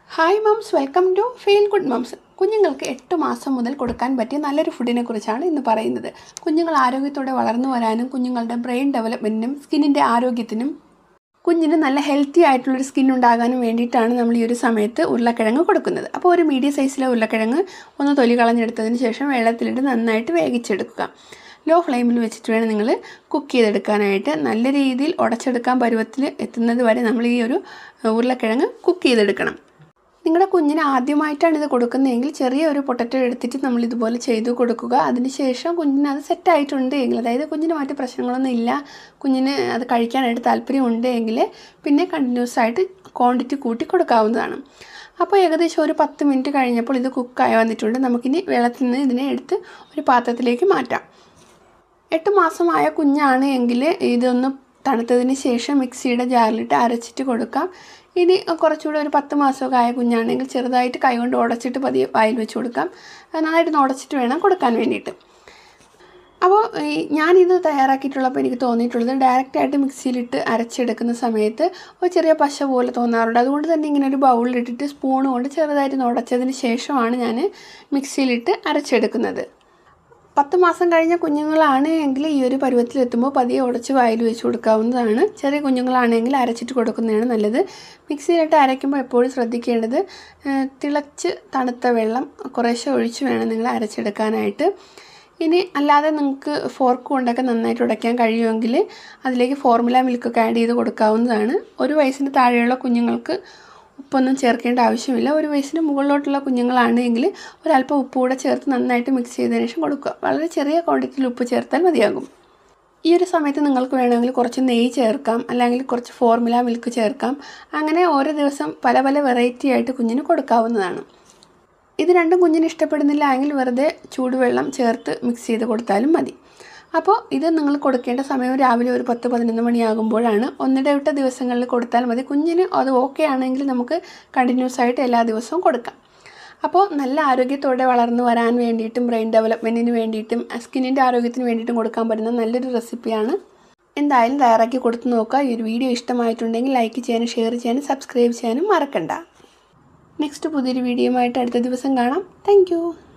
hi moms welcome to feel good moms കുഞ്ഞുങ്ങൾക്ക് എട്ട് മാസം മുതൽ കൊടുക്കാൻ പറ്റിയ നല്ലൊരു ഫുഡിനെ കുറിച്ചാണ് ഇന്ന് പറയുന്നത് കുഞ്ഞുങ്ങൾ ആരോഗ്യത്തോടെ വളർന്നു വരാനും കുഞ്ഞുങ്ങളുടെ ബ്രെയിൻ ഡെവലപ്മെൻറ്റിനും സ്കിന്നിൻ്റെ ആരോഗ്യത്തിനും കുഞ്ഞിന് നല്ല ഹെൽത്തി ആയിട്ടുള്ളൊരു സ്കിൻ ഉണ്ടാകാനും വേണ്ടിയിട്ടാണ് നമ്മൾ ഈ ഒരു സമയത്ത് ഉരുളക്കിഴങ്ങ് കൊടുക്കുന്നത് അപ്പോൾ ഒരു മീഡിയം സൈസിലെ ഉരുളക്കിഴങ്ങ് ഒന്ന് തൊലി കളഞ്ഞെടുത്തതിന് ശേഷം വെള്ളത്തിലിട്ട് നന്നായിട്ട് വേവിച്ചെടുക്കുക ലോ ഫ്ലെയിമിൽ വെച്ചിട്ട് വേണം നിങ്ങൾ കുക്ക് ചെയ്തെടുക്കാനായിട്ട് നല്ല രീതിയിൽ ഉടച്ചെടുക്കാൻ പരുവത്തിൽ എത്തുന്നത് വരെ നമ്മൾ ഈ ഒരു ഉരുളക്കിഴങ്ങ് കുക്ക് ചെയ്തെടുക്കണം നിങ്ങളുടെ കുഞ്ഞിന് ആദ്യമായിട്ടാണ് ഇത് കൊടുക്കുന്നതെങ്കിൽ ചെറിയ ഒരു പൊട്ടറ്റോ എടുത്തിട്ട് നമ്മൾ ഇതുപോലെ ചെയ്തു കൊടുക്കുക അതിനുശേഷം കുഞ്ഞിന് അത് സെറ്റായിട്ടുണ്ട് എങ്കിൽ അതായത് കുഞ്ഞിന് മറ്റ് പ്രശ്നങ്ങളൊന്നും ഇല്ല കുഞ്ഞിന് അത് കഴിക്കാനായിട്ട് താല്പര്യമുണ്ട് എങ്കിൽ പിന്നെ കണ്ടിന്യൂസ് ആയിട്ട് ക്വാണ്ടിറ്റി കൂട്ടി കൊടുക്കാവുന്നതാണ് അപ്പോൾ ഏകദേശം ഒരു പത്ത് മിനിറ്റ് കഴിഞ്ഞപ്പോൾ ഇത് കുക്കായി വന്നിട്ടുണ്ട് നമുക്കിനി വെള്ളത്തിൽ നിന്ന് ഇതിനെ എടുത്ത് ഒരു പാത്രത്തിലേക്ക് മാറ്റാം എട്ട് മാസമായ കുഞ്ഞാണ് എങ്കിൽ ഇതൊന്ന് തണുത്തതിന് ശേഷം മിക്സിയുടെ ജാറിലിട്ട് അരച്ചിട്ട് കൊടുക്കാം ഇനി കുറച്ചുകൂടെ ഒരു പത്ത് മാസമൊക്കെ ആയ കുഞ്ഞാണെങ്കിൽ ചെറുതായിട്ട് കൈകൊണ്ട് ഉടച്ചിട്ട് പതിയെ വായിൽ വെച്ച് കൊടുക്കാം നന്നായിട്ട് ഉടച്ചിട്ട് വേണം കൊടുക്കാൻ വേണ്ടിയിട്ട് അപ്പോൾ ഈ ഞാനിത് തയ്യാറാക്കിയിട്ടുള്ളപ്പോൾ എനിക്ക് തോന്നിയിട്ടുള്ളത് ഡയറക്റ്റായിട്ട് മിക്സിയിലിട്ട് അരച്ചെടുക്കുന്ന സമയത്ത് ഒരു ചെറിയ പശ പോലെ തോന്നാറുണ്ട് അതുകൊണ്ട് തന്നെ ഇങ്ങനെ ഒരു ബൗളിലിട്ടിട്ട് സ്പൂൺ കൊണ്ട് ചെറുതായിട്ട് ഉടച്ചതിന് ശേഷമാണ് ഞാൻ മിക്സിയിലിട്ട് അരച്ചെടുക്കുന്നത് പത്ത് മാസം കഴിഞ്ഞ കുഞ്ഞുങ്ങളാണ് എങ്കിൽ ഈ ഒരു പരുവത്തിലെത്തുമ്പോൾ പതിയെ ഉടച്ച് വായിൽ വെച്ച് കൊടുക്കാവുന്നതാണ് ചെറിയ കുഞ്ഞുങ്ങളാണെങ്കിൽ അരച്ചിട്ട് കൊടുക്കുന്നതാണ് നല്ലത് മിക്സിയിലിട്ട് അരയ്ക്കുമ്പോൾ എപ്പോഴും ശ്രദ്ധിക്കേണ്ടത് തിളച്ച് തണുത്ത വെള്ളം കുറേശ്ശെ ഒഴിച്ച് വേണം നിങ്ങൾ അരച്ചെടുക്കാനായിട്ട് ഇനി അല്ലാതെ നിങ്ങൾക്ക് ഫോർക്ക് കൊണ്ടൊക്കെ നന്നായിട്ട് ഉടയ്ക്കാൻ കഴിയുമെങ്കിൽ അതിലേക്ക് ഫോർമുല മിൽക്കൊക്കെ ആഡ് ചെയ്ത് കൊടുക്കാവുന്നതാണ് ഒരു വയസ്സിന് താഴെയുള്ള കുഞ്ഞുങ്ങൾക്ക് ഉപ്പൊന്നും ചേർക്കേണ്ട ആവശ്യമില്ല ഒരു വയസ്സിന് മുകളിലോട്ടുള്ള കുഞ്ഞുങ്ങളാണ് എങ്കിൽ ഒരല്പം ഉപ്പ് കൂടെ ചേർത്ത് നന്നായിട്ട് മിക്സ് ചെയ്തതിന് ശേഷം കൊടുക്കുക വളരെ ചെറിയ ക്വാണ്ടിറ്റിയിൽ ഉപ്പ് ചേർത്താൽ മതിയാകും ഈ ഒരു സമയത്ത് നിങ്ങൾക്ക് വേണമെങ്കിൽ കുറച്ച് നെയ്യ് ചേർക്കാം അല്ലെങ്കിൽ കുറച്ച് ഫോർമുല മിൽക്ക് ചേർക്കാം അങ്ങനെ ഓരോ ദിവസം പല പല വെറൈറ്റി ആയിട്ട് കുഞ്ഞിന് കൊടുക്കാവുന്നതാണ് ഇത് രണ്ടും കുഞ്ഞിന് ഇഷ്ടപ്പെടുന്നില്ല എങ്കിൽ വെറുതെ ചൂടുവെള്ളം ചേർത്ത് മിക്സ് ചെയ്ത് കൊടുത്താലും മതി അപ്പോൾ ഇത് നിങ്ങൾ കൊടുക്കേണ്ട സമയം രാവിലെ ഒരു പത്ത് പതിനൊന്ന് മണിയാകുമ്പോഴാണ് ഒന്നിടവിട്ട ദിവസങ്ങളിൽ കൊടുത്താൽ മതി കുഞ്ഞിന് അത് ഓക്കെ ആണെങ്കിൽ നമുക്ക് കണ്ടിന്യൂസ് ആയിട്ട് എല്ലാ ദിവസവും കൊടുക്കാം അപ്പോൾ നല്ല ആരോഗ്യത്തോടെ വളർന്നു വരാൻ വേണ്ടിയിട്ടും ബ്രെയിൻ ഡെവലപ്മെൻറ്റിന് വേണ്ടിയിട്ടും സ്കിന്നിൻ്റെ ആരോഗ്യത്തിന് വേണ്ടിയിട്ടും കൊടുക്കാൻ പറ്റുന്ന നല്ലൊരു റെസിപ്പിയാണ് എന്തായാലും തയ്യാറാക്കി കൊടുത്തു നോക്കുക ഈ ഒരു വീഡിയോ ഇഷ്ടമായിട്ടുണ്ടെങ്കിൽ ലൈക്ക് ചെയ്യാനും ഷെയർ ചെയ്യാനും സബ്സ്ക്രൈബ് ചെയ്യാനും മറക്കണ്ട നെക്സ്റ്റ് പുതിയൊരു വീഡിയോയുമായിട്ട് അടുത്ത ദിവസം കാണാം താങ്ക്